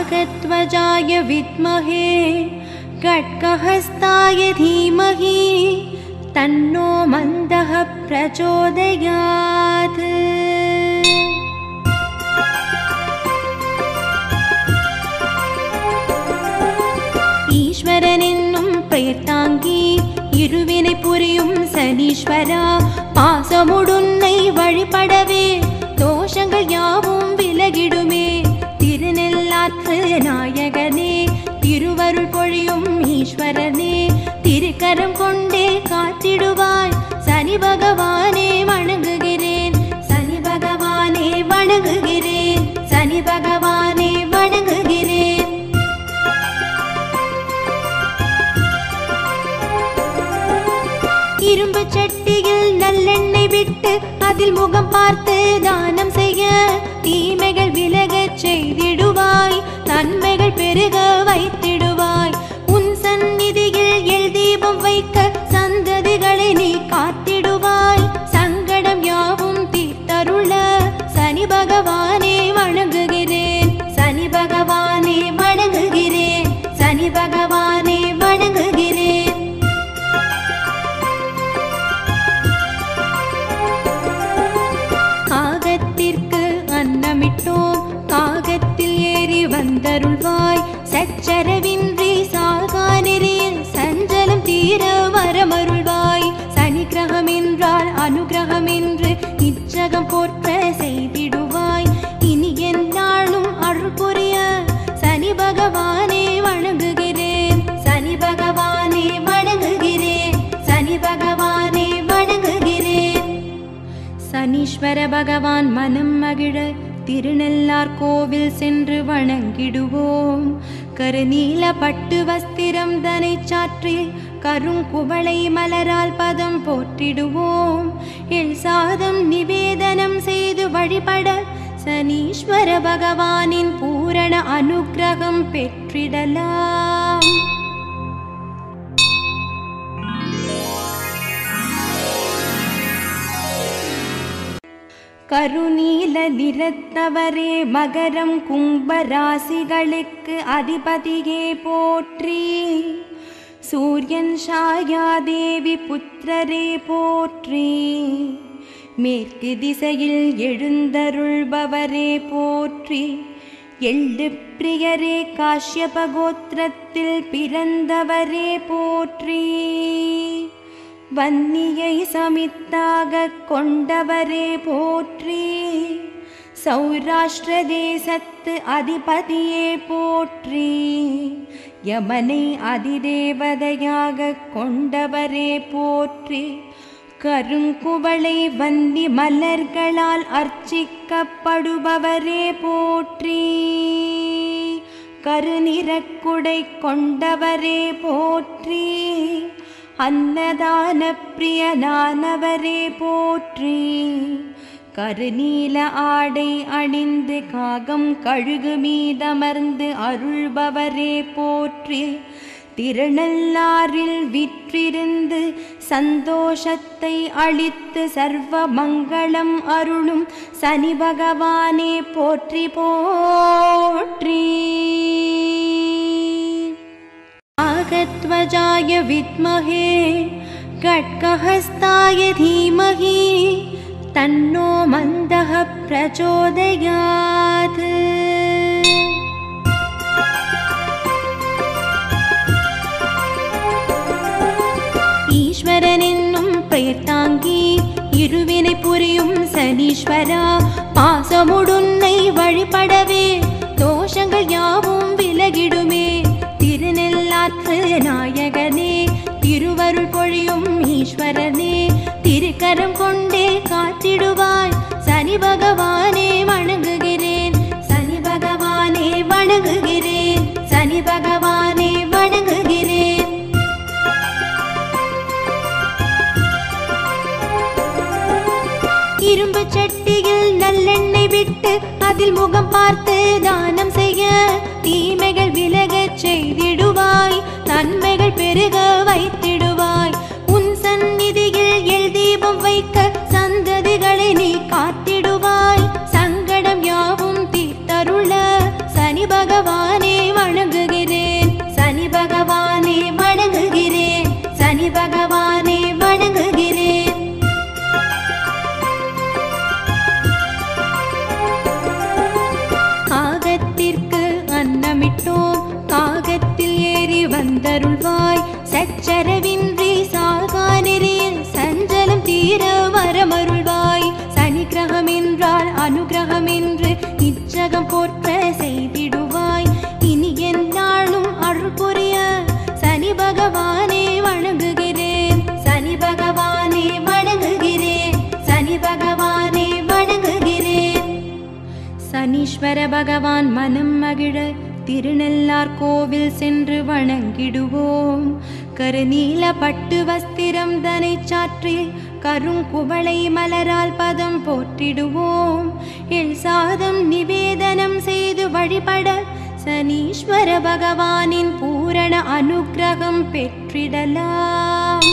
काकत्वजाय विद्महे खड्गहस्ताय धीमहि तन्नो मन्दः प्रचोदयात् ஈஸ்வரன் என்னும் பெயர் தாங்கி இருவினை புரியும் சனீஸ்வரா பாசமுடுன்னை வழிபடவே தோஷங்கள் யாவும் விலகிடுமே திருநெல்லாற்று நாயகனே திருவருள் பொழியும் ஈஸ்வரனே திருக்கரம் கொண்டே காத்திடுவாய் சனி பகவானே வணங்குகிறேன் சனி பகவானே வணங்குகிறேன் சனி பகவானே வணங்குகிறேன் இரும்பு சட்டியில் நல்லெண்ணெய் விட்டு அதில் முகம் பார்த்து தானம் செய்ய தீமைகள் விலகச் செய்திடுவாய் நன்மைகள் பெருக வைத்திடுவாய் உன் சந்நிதியில் எல் தீபம் வைக்க சந்ததிகளை நீ காத்திடுவாய் சங்கடம் யாவும் தீர்த்தருள சனி பகவானே வணங்குகிறேன் சனி பகவானே வணங்குகிறேன் சனி பகவானே வணங்குகிறேன் காகத்திற்கு அன்னமிட்டோம் காகத்தில் ஏறி வந்தருள்வாய் சச்சரவின்றி சாகா நெறியில் சஞ்சலம் தீர வரமருள்வாய் சனி கிரகம் என்றால் அனுகிரகம் என்று நிச்சகம் போற்ற செய்திடுவாய் இனி எந்நாளும் அருள் புரிய சனி பகவானே வணங்குகிறேன் சனி பகவானே வணங்குகிறேன் சனி பகவானே வணங்குகிறேன் சனீஸ்வர பகவான் மனம் மகிழ திருநெல்லார் கோவில் சென்று வணங்கிடுவோம் கருநீல பட்டு வஸ்திரம் தனை சாற்றி கருங்குவளை மலரால் பதம் போற்றிடுவோம் எல் சாதம் நிவேதனம் செய்து வழிபட சனீஸ்வர பகவானின் பூரண அனுக்கிரகம் பெற்றிடலாம் கருநீல நிறத்தவரே மகரம் கும்ப ராசிகளுக்கு அதிபதியே போற்றி சூரியன் ஷாயாதேவி புத்திரரே போற்றி மேற்கு திசையில் எழுந்தருள்பவரே போற்றி எள்ளு பிரியரே காஷ்யப கோத்திரத்தில் பிறந்தவரே போற்றி வன்னியை சமித்தாக கொண்டவரே போற்றி சௌராஷ்டிர தேசத்து அதிபதியே போற்றி யமனை அதிதேவதையாக கொண்டவரே போற்றி கருங்குவளை வன்னி மலர்களால் அர்ச்சிக்கப்படுபவரே போற்றி கருநிறக்குடை கொண்டவரே போற்றி அன்னதான பிரியனானவரே போற்றி கருநீல ஆடை அணிந்து காகம் கழுகு மீதமர்ந்து அருள்பவரே போற்றி திருநள்ளாரில் விற்றிருந்து சந்தோஷத்தை அளித்து சர்வ மங்களம் அருளும் சனி பகவானே போற்றி போற்றி नागध्वजाय विद्महे खड्गहस्ताय धीमहि तन्नो मन्दः प्रचोदयात् ஈஸ்வரன் என்னும் பெயர் தாங்கி இருவினை புரியும் சனீஸ்வரா பாசமுடுன்னை வழிபடவே தோஷங்கள் யாவும் விலகிடுமே திருநெல்லாற்று நாயகனே திருவருள் பொழியும் ஈஸ்வரனே திருக்கரம் கொண்டே காத்திடுவாய் சனி பகவானே வணங்குகிறேன் சனி பகவானே வணங்குகிறேன் சனி பகவானே வணங்குகிறேன் இரும்பு சட்டியில் நல்லெண்ணெய் விட்டு அதில் முகம் பார்த்து தானம் செய்ய தீமைகள் விலகச் செய்திடுவாய் நன்மைகள் பெருக வைத்திடுவாய் உன் சந்நிதியில் எல் தீபம் வைக்க சந்ததிகளை நீ காத்திடுவாய் சங்கடம் யாவும் தீர்த்தருள சனி பகவான் பகவானே வணங்குகிறேன் சனி பகவானே வணங்குகிறேன் சனி பகவானே வணங்குகிறேன் காகத்திற்கு அன்னமிட்டோம் காகத்தில் ஏறி வந்தருள்வாய் சச்சரவின்றி சாகா நெறியில் சஞ்சலம் தீர வரமருள்வாய் சனி கிரகம் என்றால் அனுகிரகம் என்று நிச்சகம் போற்ற செய்திடுவாய் இனி எந்நாளும் அருள் புரிய சனி பகவானே வணங்குகிறேன் சனி பகவானே வணங்குகிறேன் சனி பகவானே வணங்குகிறேன் சனீஸ்வர பகவான் மனம் மகிழ திருநெல்லார் கோவில் சென்று வணங்கிடுவோம் கருநீல பட்டு வஸ்திரம் தனை சாற்றி கருங்குவளை மலரால் பதம் போற்றிடுவோம் எள் சாதம் நிவேதனம் செய்து வழிபட சனீஸ்வர பகவானின் பூரண அனுக்கிரகம் பெற்றிடலாம்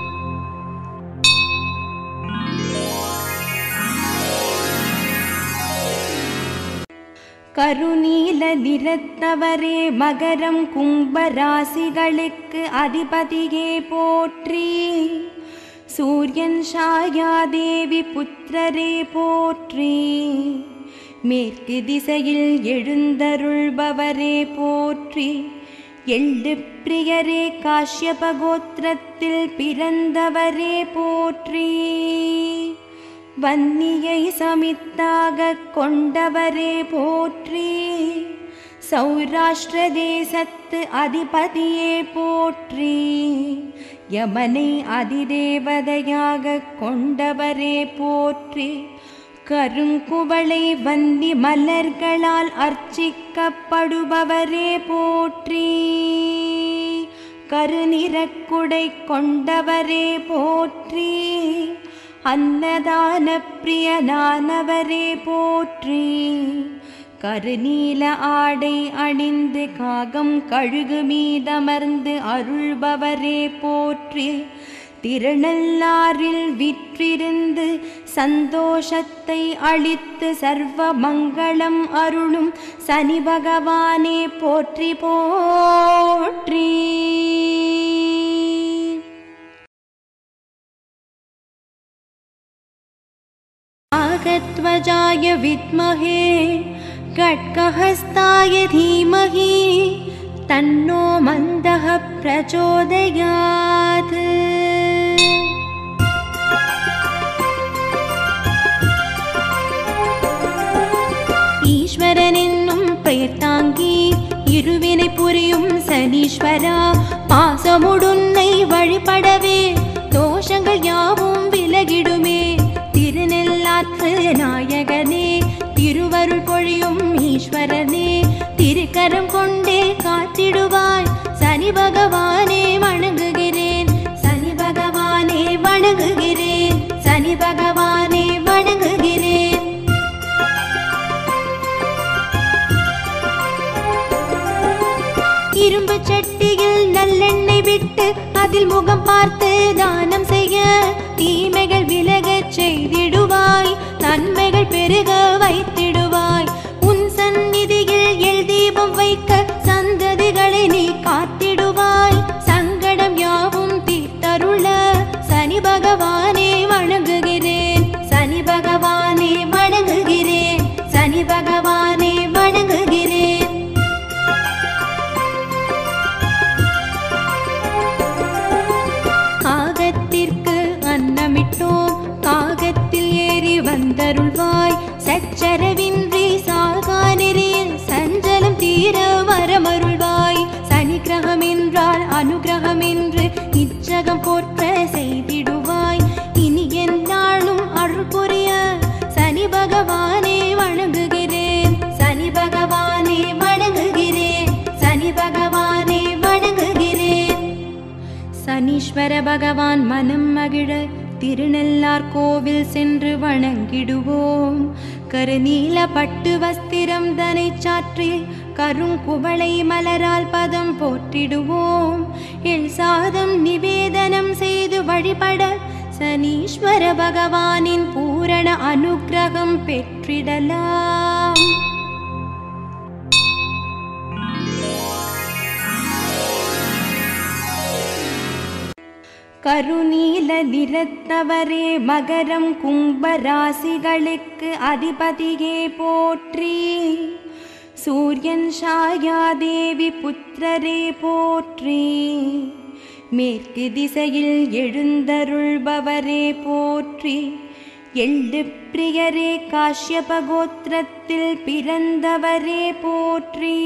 கருநீல நிறத்தவரே மகரம் கும்ப ராசிகளுக்கு அதிபதியே போற்றி சூரியன் ஷாயாதேவி புத்திரரே போற்றி மேற்கு திசையில் எழுந்தருள்பவரே போற்றி எள்ளு பிரியரே காஷ்யப கோத்திரத்தில் பிறந்தவரே போற்றி வன்னியை சமித்தாக கொண்டவரே போற்றி சௌராஷ்டிர தேசத்து அதிபதியே போற்றி யமனை அதிதேவதையாக கொண்டவரே போற்றி கருங்குவளை வந்தி மலர்களால் அர்ச்சிக்கப்படுபவரே போற்றி கருநிறக்குடை கொண்டவரே போற்றி அன்னதான பிரியனானவரே போற்றி கருநீல ஆடை அணிந்து காகம் கழுகு மீதமர்ந்து அருள்பவரே போற்றி திருநள்ளாரில் விற்றிருந்து சந்தோஷத்தை அளித்து சர்வ மங்களம் அருளும் சனி பகவானே போற்றி போற்றி नागध्वजाय विद्महे खड्गहस्ताय धीमहि तन्नो मन्दः प्रचोदयात् ஈஸ்வரன் என்னும் பெயர் தாங்கி இருவினை புரியும் சனீஸ்வரா பாசமுடுன்னை வழிபடவே தோஷங்கள் யாவும் விலகிடுமே திருநெல்லாற்று நாயகனே திருவருள் பொழியும் ஈஸ்வரனே திருக்கரம் கொண்டே காத்திடுவாய் சனி பகவானே வணங்குகிறேன் சனி பகவானே வணங்குகிறேன் சனி பகவானே வணங்குகிறேன் இரும்பு சட்டியில் நல்லெண்ணெய் விட்டு அதில் முகம் பார்த்து தானம் செய்ய தீமைகள் விலகச் செய்திடுவாய் நன்மைகள் பெருக வைத்திடுவாய் உன் சந்நிதியில் எல் தீபம் வைக்க சந்ததிகளை நீ காத்திடுவாய் சங்கடம் யாவும் தீர்த்தருள சனி பகவானே வணங்குகிறேன் சனி பகவானே வணங்குகிறேன் சனி பகவானே வணங்குகிறேன் காகத்திற்கு அன்னமிட்டோம் காகத்தில் ஏறி வந்தருள்வாய் சச்சரவின்றி சாகா நெறியில் சஞ்சலம் தீர வரமருள்வாய் சனி கிரகம் என்றால் அனுகிரகம் என்று நிச்சகம் போற்ற செய்திடுவாய் இனி எந்நாளும் அருள் புரிய சனி பகவானே வணங்குகிறேன் சனி பகவானே வணங்குகிறேன் சனி பகவானே வணங்குகிறேன் சனீஸ்வர பகவான் மனம் மகிழ திருநெல்லார் கோவில் சென்று வணங்கிடுவோம் கருநீல பட்டு வஸ்திரம் தனை சாற்றி கருங்குவளை மலரால் பதம் போற்றிடுவோம் எள் சாதம் நிவேதனம் செய்து வழிபட சனீஸ்வர பகவானின் பூரண அனுக்கிரகம் பெற்றிடலாம் கருநீல நிறத்தவரே மகரம் கும்பராசிகளுக்கு அதிபதியே போற்றி சூரியன் ஷாயாதேவி புத்திரரே போற்றி மேற்கு திசையில் எழுந்தருள்பவரே போற்றி எள்ளு பிரியரே காஷ்யப கோத்திரத்தில் பிறந்தவரே போற்றி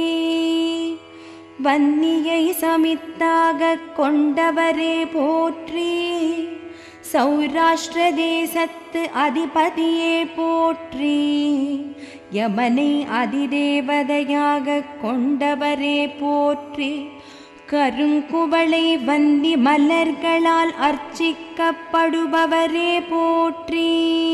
வன்னியை சமித்தாக கொண்டவரே போற்றி சௌராஷ்டிர தேசத்து அதிபதியே போற்றி யமனை அதிதேவதையாக கொண்டவரே போற்றி கருங்குவளை வந்தி மலர்களால் அர்ச்சிக்கப்படுபவரே போற்றி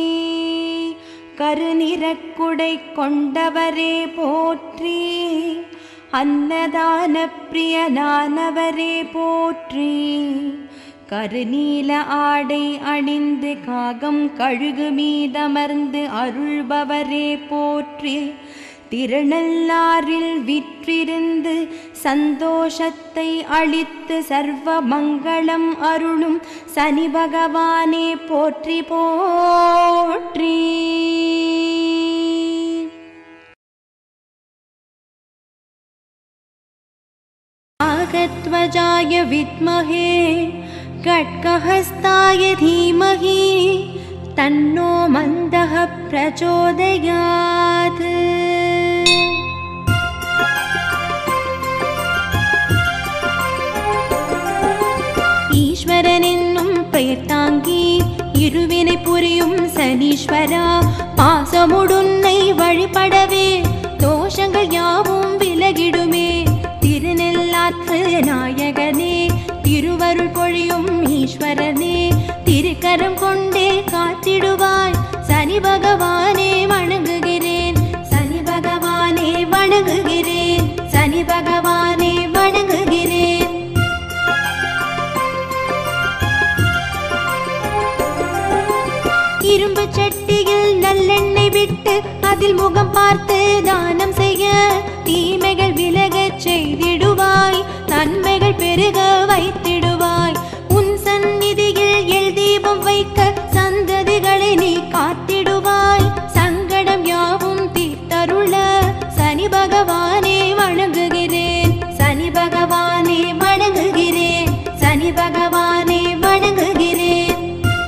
கருநிறக்குடை கொண்டவரே போற்றி அன்னதான பிரியனானவரே போற்றி கருநீல ஆடை அணிந்து காகம் கழுகு மீதமர்ந்து அருள்பவரே போற்றி திருநள்ளாரில் விற்றிருந்து சந்தோஷத்தை அளித்து சர்வ மங்களம் அருளும் சனி பகவானே போற்றி போற்றி नागध्वजाय विद्महे खड्गहस्ताय धीमहि तन्नो मन्दः प्रचोदयात् ஈஸ்வரன் என்னும் பெயர் தாங்கி இருவினை புரியும் சனீஸ்வரா பாசமுடுன்னை வழிபடவே தோஷங்கள் யாவும் விலகிடுமே திருநெல்லாற்று நாயகனே திருவருள் பொழியும் ஈஸ்வரனே திருக்கரம் கொண்டே காத்திடுவாய் சனி பகவானே வணங்குகிறேன் சனி பகவானே வணங்குகிறேன் சனி பகவானே வணங்குகிறேன் இரும்பு சட்டியில் நல்லெண்ணெய் விட்டு அதில் முகம் பார்த்து தானம் செய்ய தீமைகள் விலகச் செய்திடுவாய் நன்மைகள் பெருக வைத்திடுவாய் உன் சந்நிதியில் எல் தீபம் வைக்க சந்ததிகளை நீ காத்திடுவாய் சங்கடம் யாவும் தீர்த்தருள சனி பகவானே வணங்குகிறேன் சனி பகவானே வணங்குகிறேன் சனி பகவானே வணங்குகிறேன்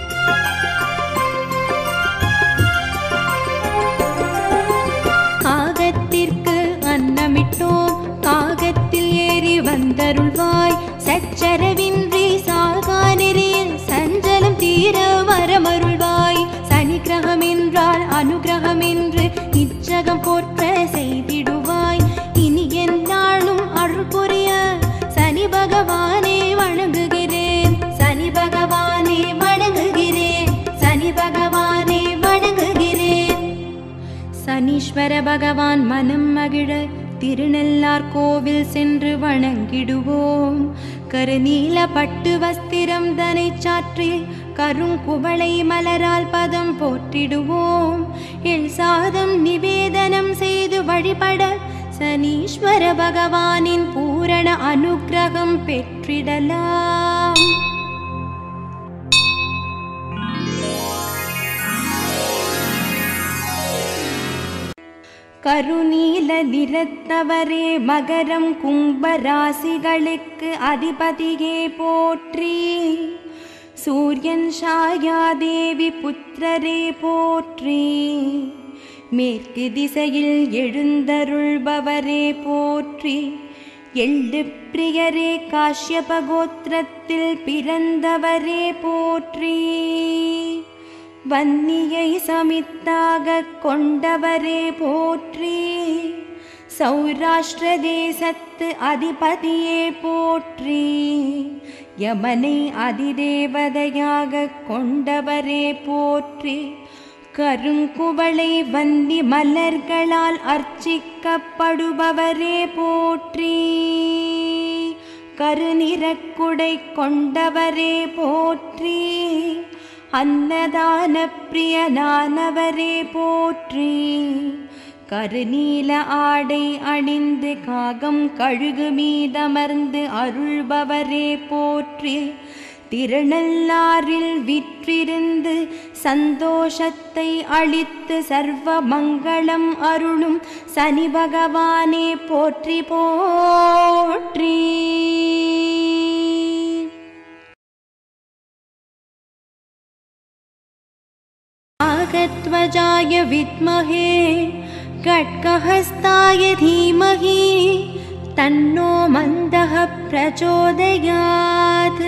காகத்திற்கு அன்னமிட்டோம் காகத்தில் ஏறி வந்தருள்வாய் சச்சரவின்றி சாகா நெறியில் சஞ்சலம் தீர வரமருள்வாய் சனி கிரகம் என்றால் அனுகிரகம் என்று இச்சகம் போற்ற செய்திடுவாய் இனி என் நாளும் அருள் புரிய சனி பகவானே வணங்குகிறேன் சனி பகவானே வணங்குகிறேன் சனி பகவானே வணங்குகிறேன் சனீஸ்வர பகவான் மனம் மகிழ திருநெல்லார் கோவில் சென்று வணங்கிடுவோம் கருநீல பட்டு வஸ்திரம் தனை சாற்றி கருங்குவளை மலரால் பதம் போற்றிடுவோம் எள் சாதம் நிவேதனம் செய்து வழிபட சனீஸ்வர பகவானின் பூரண அனுக்கிரகம் பெற்றிடலாம் கருநீல நிறத்தவரே மகரம் கும்பராசிகளுக்கு அதிபதியே போற்றி சூரியன் ஷாயாதேவி புத்திரரே போற்றி மேற்கு திசையில் எழுந்தருள்பவரே போற்றி எள்ளு பிரியரே காஷ்யப கோத்திரத்தில் பிறந்தவரே போற்றி வன்னியை சமித்தாக கொண்டவரே போற்றி சௌராஷ்டிர தேசத்து அதிபதியே போற்றி யமனை அதிதேவதையாக கொண்டவரே போற்றி கருங்குவளை வந்தி மலர்களால் அர்ச்சிக்கப்படுபவரே போற்றி கருநிறக்குடை கொண்டவரே போற்றி அன்னதான பிரியனானவரே போற்றி கருநீல ஆடை அணிந்து காகம் கழுகு மீதமர்ந்து அருள்பவரே போற்றி திருநள்ளாரில் விற்றிருந்து சந்தோஷத்தை அளித்து சர்வ மங்களம் அருளும் சனி பகவானே போற்றி போற்றி नागध्वजाय विद्महे खड्गहस्ताय धीमहि तन्नो मन्दः प्रचोदयात्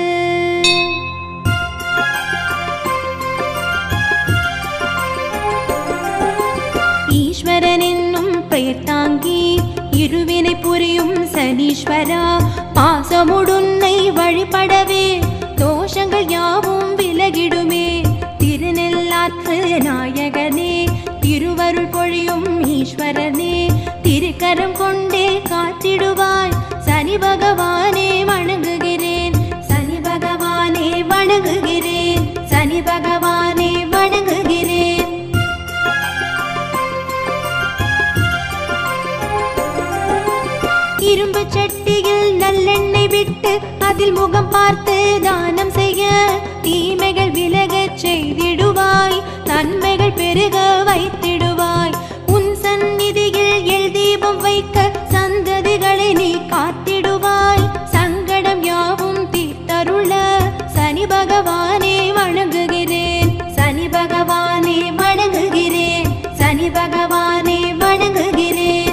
ஈஸ்வரன் என்னும் பெயர் தாங்கி இருவினை புரியும் சனீஸ்வரா பாசமுடுன்னை வழிபடவே தோஷங்கள் யாவும் விலகிடுமே திருநெல்லாற்று நாயகனே திருவருள் பொழியும் ஈஸ்வரனே திருக்கரம் கொண்டே காத்திடுவாய் சனி பகவானே வணங்குகிறேன் சனி பகவானே வணங்குகிறேன் சனி பகவானே வணங்குகிறேன் இரும்பு சட்டியில் நல்லெண்ணெய் விட்டு அதில் முகம் பார்த்து தானம் செய்ய தீமைகள் விலகச் செய்திடுவாய் நன்மைகள் பெருக வைத்திடுவாய் உன் சந்நிதியில் எல் தீபம் வைக்க சந்ததிகளை நீ காத்திடுவாய் சங்கடம் யாவும் தீர்த்தருள சனி பகவானே வணங்குகிறேன் சனி பகவானே வணங்குகிறேன் சனி பகவானே வணங்குகிறேன்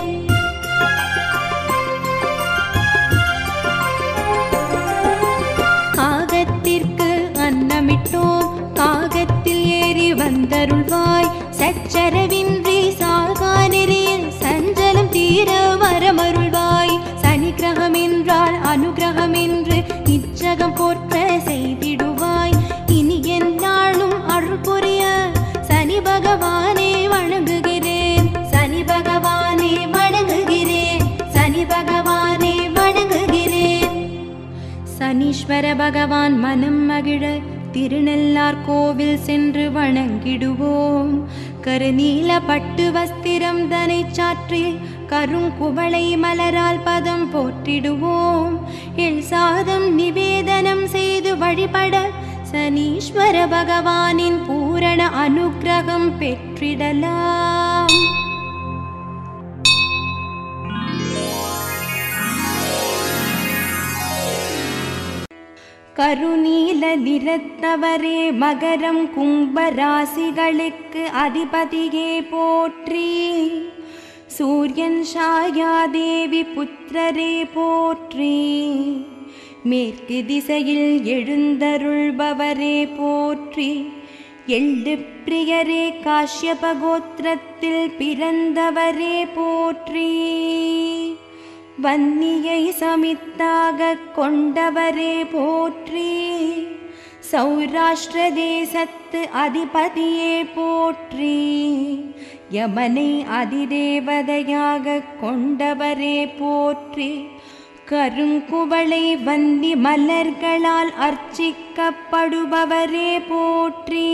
காகத்திற்கு அன்னமிட்டோம் காகத்தில் ஏறி வந்தருள்வாய் சச்சரவின்றி சாகா நெறியில் சஞ்சலம் தீர வரமருள்வாய் சனி கிரகம் என்றால் அனுகிரகம் என்று நிச்சகம் போற்ற செய்திடுவாய் இனி எந்நாளும் அருள் புரிய சனி பகவானே வணங்குகிறேன் சனி பகவானே வணங்குகிறேன் சனி பகவானே வணங்குகிறேன் சனீஸ்வர பகவான் மனம் மகிழ திருநெல்லார் கோவில் சென்று வணங்கிடுவோம் கருநீல பட்டு வஸ்திரம் தனை சாற்றி கருங்குவளை மலரால் பதம் போற்றிடுவோம் எள் சாதம் நிவேதனம் செய்து வழிபட சனீஸ்வர பகவானின் பூரண அனுக்கிரகம் பெற்றிடலாம் கருநீல நிறத்தவரே மகரம் கும்ப ராசிகளுக்கு அதிபதியே போற்றி சூரியன் ஷாயாதேவி புத்திரரே போற்றி மேற்கு திசையில் எழுந்தருள்பவரே போற்றி எள்ளு பிரியரே காஷ்யப கோத்திரத்தில் பிறந்தவரே போற்றி வன்னியை சமித்தாக கொண்டவரே போற்றி சௌராஷ்டிர தேசத்து அதிபதியே போற்றி யமனை அதிதேவதையாக கொண்டவரே போற்றி கருங்குவளை வந்தி மலர்களால் அர்ச்சிக்கப்படுபவரே போற்றி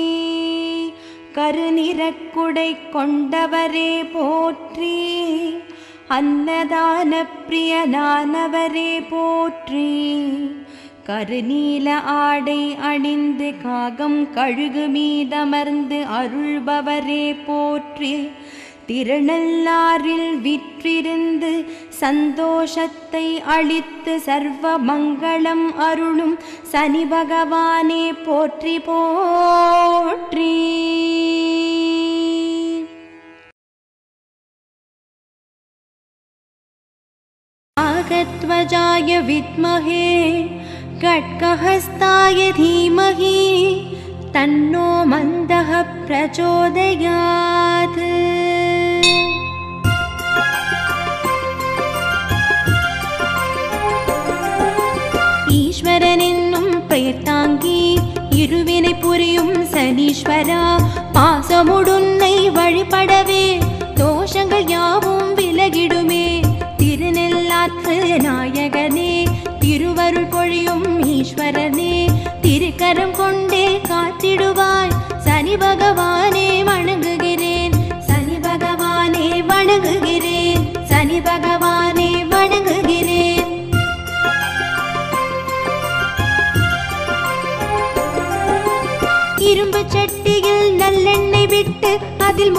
கருநிறக்குடை கொண்டவரே போற்றி அன்னதான பிரியனானவரே போற்றி கருநீல ஆடை அணிந்து காகம் கழுகு மீதமர்ந்து அருள்பவரே போற்றி திருநள்ளாரில் விற்றிருந்து சந்தோஷத்தை அளித்து சர்வ மங்களம் அருளும் சனி பகவானே போற்றி போற்றி नागध्वजाय विद्महे खड्गहस्ताय धीमहि तन्नो मन्दः प्रचोदयात् ஈஸ்வரன் என்னும் பெயர் தாங்கி இருவினை புரியும் சனீஸ்வரா பாசமுடுன்னை வழிபடவே தோஷங்கள் யாவும் விலகிடுமே திருநெல்லாற்று நாயகனே திருவருள் பொழியும் ஈஸ்வரனே திருக்கரம் கொண்டே காத்திடுவாய் சனி பகவானே வணங்குகிறேன் சனி பகவானே வணங்குகிறேன் சனி பகவானே வணங்குகிறேன்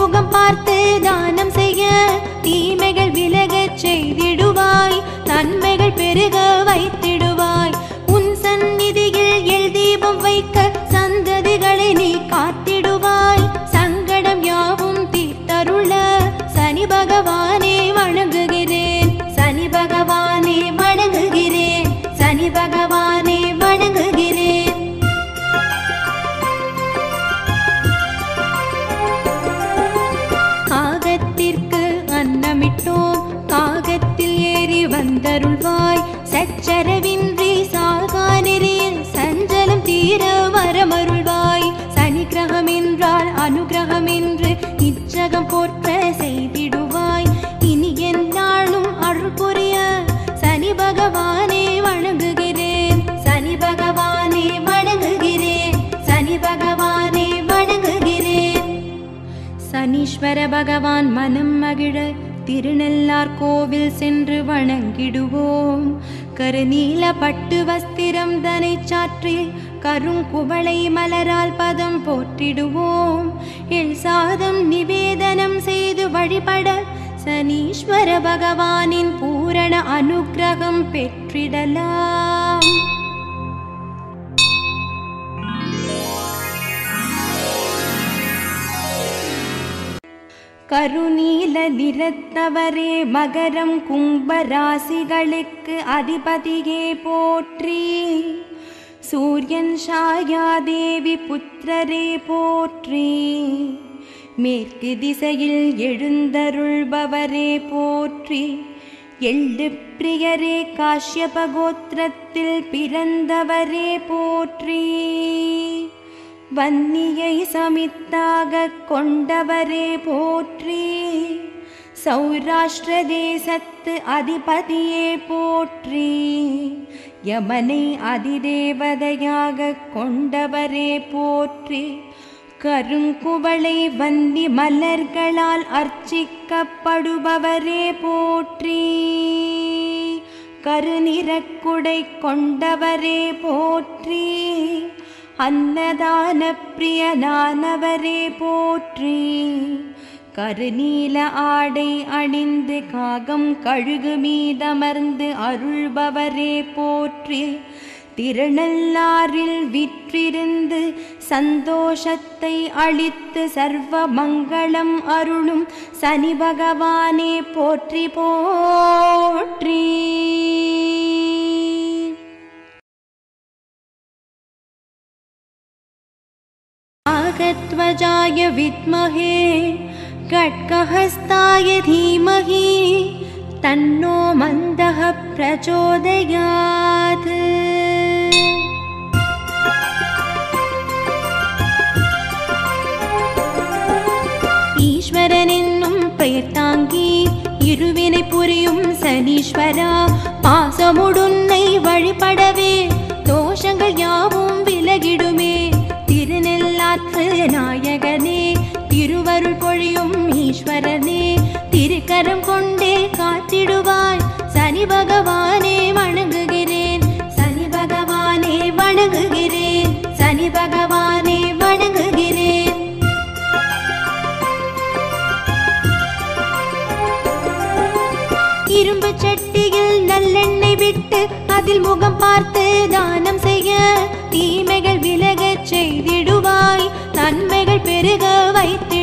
முகம் பார்த்து தானம் செய்ய தீமைகள் விலகச் செய்திடுவாய் நன்மைகள் பெருக வைத்திடுவாய் உன் சந்நிதியில் எல் தீபம் வைக்க சந்ததிகளை நீ காத்திடுவாய் சங்கடம் யாவும் தீர்த்தருள சனி பகவானே வணங்குகிறேன் சனி பகவானே வணங்குகிறேன் சனி பகவானே வணங்குகிறேன் காகத்திற்கு அன்னமிட்டோம் காகத்தில் ஏறி வந்தருள்வாய் சச்சரவின்றி சாகானிரில் சஞ்சலம் தீர வரமருள்வாய் சனி கிரகம் என்றால் அனுகிரகம் என்று இச்சகம் போற்ற செய்திடுவாய் இனி எந்நாளும் அருள் புரிய சனி பகவானே வணங்குகிறேன் சனி பகவானே வணங்குகிறேன் சனி பகவானே வணங்குகிறேன் சனீஸ்வர பகவான் மனம் மகிழ திருநெல்லார் கோவில் சென்று வணங்கிடுவோம் கருநீல பட்டு வஸ்திரம் தனை சாற்றி கருங்குவளை மலரால் பதம் போற்றிடுவோம் எள் சாதம் நிவேதனம் செய்து வழிபட சனீஸ்வர பகவானின் பூரண அனுக்கிரகம் பெற்றிடலாம் கருநீல நிறத்தவரே மகரம் கும்ப ராசிகளுக்கு அதிபதியே போற்றி சூரியன் ஷாயாதேவி புத்திரரே போற்றி மேற்கு திசையில் எழுந்தருள்பவரே போற்றி எள்ளு பிரியரே காஷ்யப கோத்திரத்தில் பிறந்தவரே போற்றி வன்னியை சமித்தாக கொண்டவரே போற்றி சௌராஷ்டிர தேசத்து அதிபதியே போற்றி யமனை அதிதேவதையாக கொண்டவரே போற்றி கருங்குவளை வந்தி மலர்களால் அர்ச்சிக்கப்படுபவரே போற்றி கருநிறக்குடை கொண்டவரே போற்றி அன்னதான பிரியனானவரே போற்றி கருநீல ஆடை அணிந்து காகம் கழுகு மீதமர்ந்து அருள்பவரே போற்றி திருநள்ளாரில் விற்றிருந்து சந்தோஷத்தை அளித்து சர்வ மங்களம் அருளும் சனி பகவானே போற்றி போற்றி नागध्वजाय विद्महे खड्गहस्ताय धीमहि तन्नो मन्दः प्रचोदयात् ஈஸ்வரன் என்னும் பெயர் தாங்கி இருவினை புரியும் சனீஸ்வரா பாசமுடுன்னை வழிபடவே தோஷங்கள் யாவும் விலகிடுமே திருநெல்லாற்று நாயகனே திருவருள் பொழியும் ஈஸ்வரனே திருக்கரம் கொண்டே காத்திடுவாய் சனி பகவானே வணங்குகிறேன் சனி பகவானே வணங்குகிறேன் சனி பகவானே வணங்குகிறேன் இரும்பு சட்டியில் நல்லெண்ணெய் விட்டு அதில் முகம் பார்த்து தானம் செய்ய தீமைகள் விலகச் செய்திடுவாய் நன்மைகள் பெருக வைத்து